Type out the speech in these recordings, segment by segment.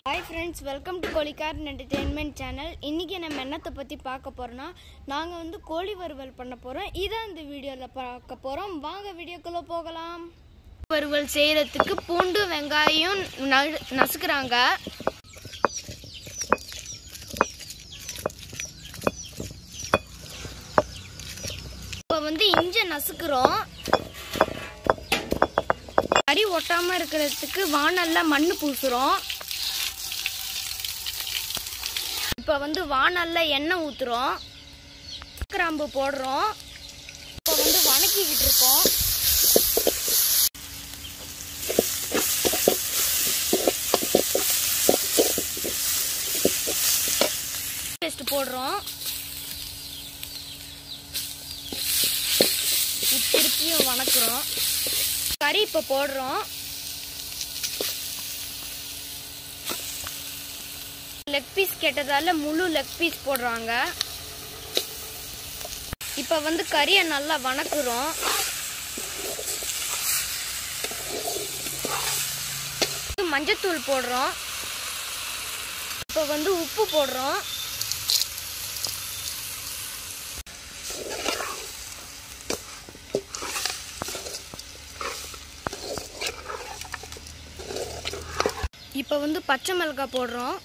hi friends welcome to கோழிக்கார் entertainment channel இன்றைக்கி நம்ம என்னத்தை பற்றி பார்க்க போகிறோன்னா நாங்கள் வந்து கோழி வறுவல் பண்ண போகிறோம் இதான் இந்த வீடியோவில் பார்க்க போகிறோம் வாங்க வீடியோக்குள்ளே போகலாம் வறுவல் செய்கிறதுக்கு பூண்டு வெங்காயம் நடு நசுக்குறாங்க இப்போ வந்து இஞ்சி நசுக்குறோம் கறி ஒட்டாமல் இருக்கிறதுக்கு வானல்ல மண் பூசுகிறோம் இப்போ வந்து வானல்ல எண்ணெய் ஊற்றுறோம் கிராம்பு போடுறோம் இப்போ வந்து வணக்கிக்கிட்டு இருக்கோம் பேஸ்ட் போடுறோம் இது திருப்பியும் வணக்குறோம் கறி இப்போ போடுறோம் லெக் பீஸ் கேட்டதால முழு லெக் பீஸ் போடுறாங்க இப்போ வந்து கறியை நல்லா வணக்குறோம் மஞ்சத்தூள் போடுறோம் இப்போ வந்து உப்பு போடுறோம் இப்போ வந்து பச்சை மிளகாய் போடுறோம்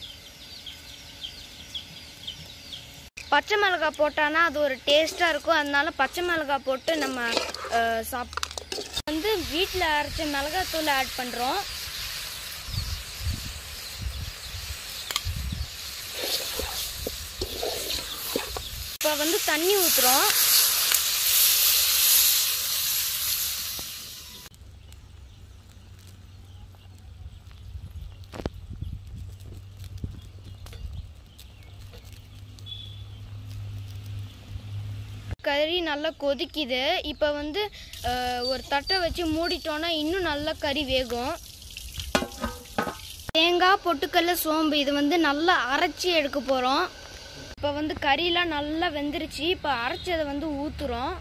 பச்சை மிளகாய் போட்டானா அது ஒரு டேஸ்ட்டாக இருக்கும் அதனால பச்சை மிளகாய் போட்டு நம்ம அஹ், சாப் வந்து வீட்டில் அரைச்ச மிளகாத்தூள் ஆட் பண்ணுறோம் இப்போ வந்து தண்ணி ஊற்றுறோம் கறி நல்லா கொதிக்குது இப்போ வந்து அஹ், ஒரு தட்டை வச்சு மூடிட்டோன்னா இன்னும் நல்லா கறி வேகும் தேங்காய் பொட்டுக்கல்ல சோம்பு இது வந்து நல்லா அரைச்சி எடுக்க போகிறோம் இப்போ வந்து கறியெலாம் நல்லா வெந்துருச்சு இப்போ அரைச்சதை வந்து ஊற்றுறோம்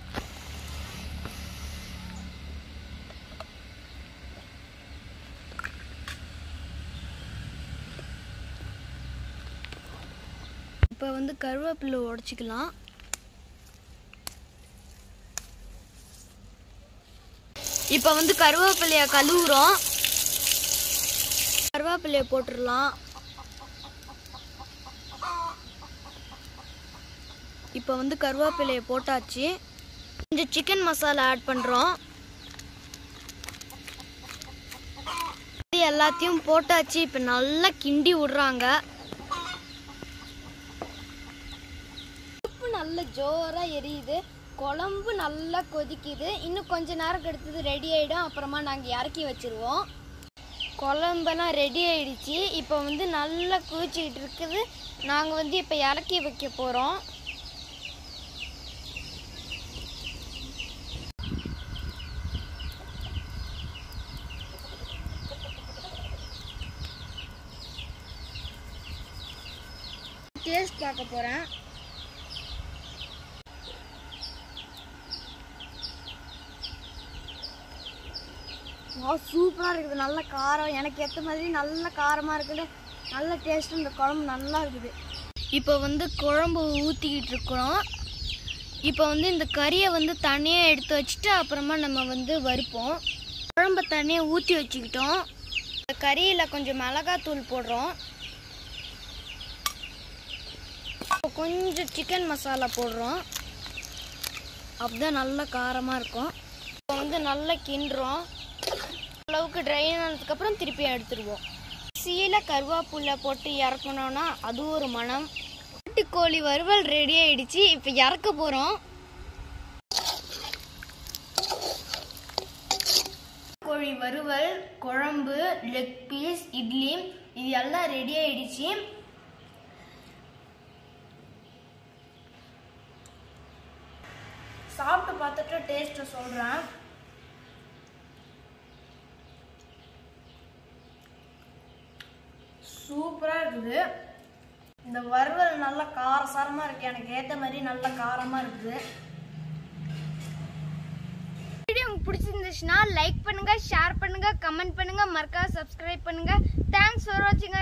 இப்போ வந்து கருவேப்பிலை உடச்சிக்கலாம் இப்போ வந்து கருவேப்பிலைய கழுவுறோம் கருவேப்பிலைய போட்டுடலாம் இப்போ வந்து கருவேப்பிலைய போட்டாச்சு கொஞ்சம் சிக்கன் மசாலா ஆட் பண்ணுறோம் இது எல்லாத்தையும் போட்டாச்சு இப்போ நல்லா கிண்டி விடுறாங்க உப்பு நல்ல ஜோராக எரியுது குழம்பு நல்லா கொதிக்குது இன்னும் கொஞ்ச நேரம் கெடுத்தது ரெடி ஆகிடும் அப்புறமா நாங்கள் இறக்கி வச்சிருவோம் குழம்பெல்லாம் ரெடி ஆயிடுச்சு இப்போ வந்து நல்லா குதிச்சுக்கிட்டு இருக்குது நாங்கள் வந்து இப்போ இறக்கி வைக்க போகிறோம் டேஸ்ட் பார்க்க போகிறேன் ஆ சூப்பராக இருக்குது நல்ல காரம் எனக்கு ஏற்ற மாதிரி நல்ல காரமாக இருக்குது நல்ல டேஸ்ட் இந்த குழம்பு நல்லா இருக்குது இப்போ வந்து குழம்பு ஊற்றிக்கிட்டு இருக்கிறோம் இப்போ வந்து இந்த கறியை வந்து தனியாக எடுத்து வச்சுட்டு அப்புறமா நம்ம வந்து வறுப்போம் குழம்ப தனியாக ஊற்றி வச்சுக்கிட்டோம் இந்த கறியில் கொஞ்சம் மிளகாத்தூள் போடுறோம் இப்போ கொஞ்சம் சிக்கன் மசாலா போடுறோம் அப்பதான் நல்லா காரமாக இருக்கும் இப்போ வந்து நல்லா கிண்டுறோம் அளவுக்கு ட்ரை ஆனதுக்கப்புறம் திருப்பி எடுத்துருவோம் சீல கருவேப்புல்ல போட்டு இறக்கணும்னா அது ஒரு மனம் நாட்டுக்கோழி வறுவல் ரெடி ஆயிடுச்சு இப்போ இறக்க போகிறோம் கோழி வறுவல் குழம்பு லெக் பீஸ் இட்லி இது எல்லாம் ரெடி ஆயிடுச்சு சாப்பிட்டு பார்த்துட்டு டேஸ்ட்டை சொல்கிறேன் சூப்பராக இருக்குது இந்த வறுவல் நல்லா காரசாரமாக இருக்குது எனக்கு ஏற்ற மாதிரி நல்ல காரமாக இருக்குது வீடியோ உங்களுக்கு பிடிச்சிருந்துச்சுன்னா லைக் பண்ணுங்க ஷேர் பண்ணுங்க கமெண்ட் பண்ணுங்க மறக்காம சப்ஸ்கிரைப் பண்ணுங்க தேங்க்ஸ் ஃபார் வாட்சிங்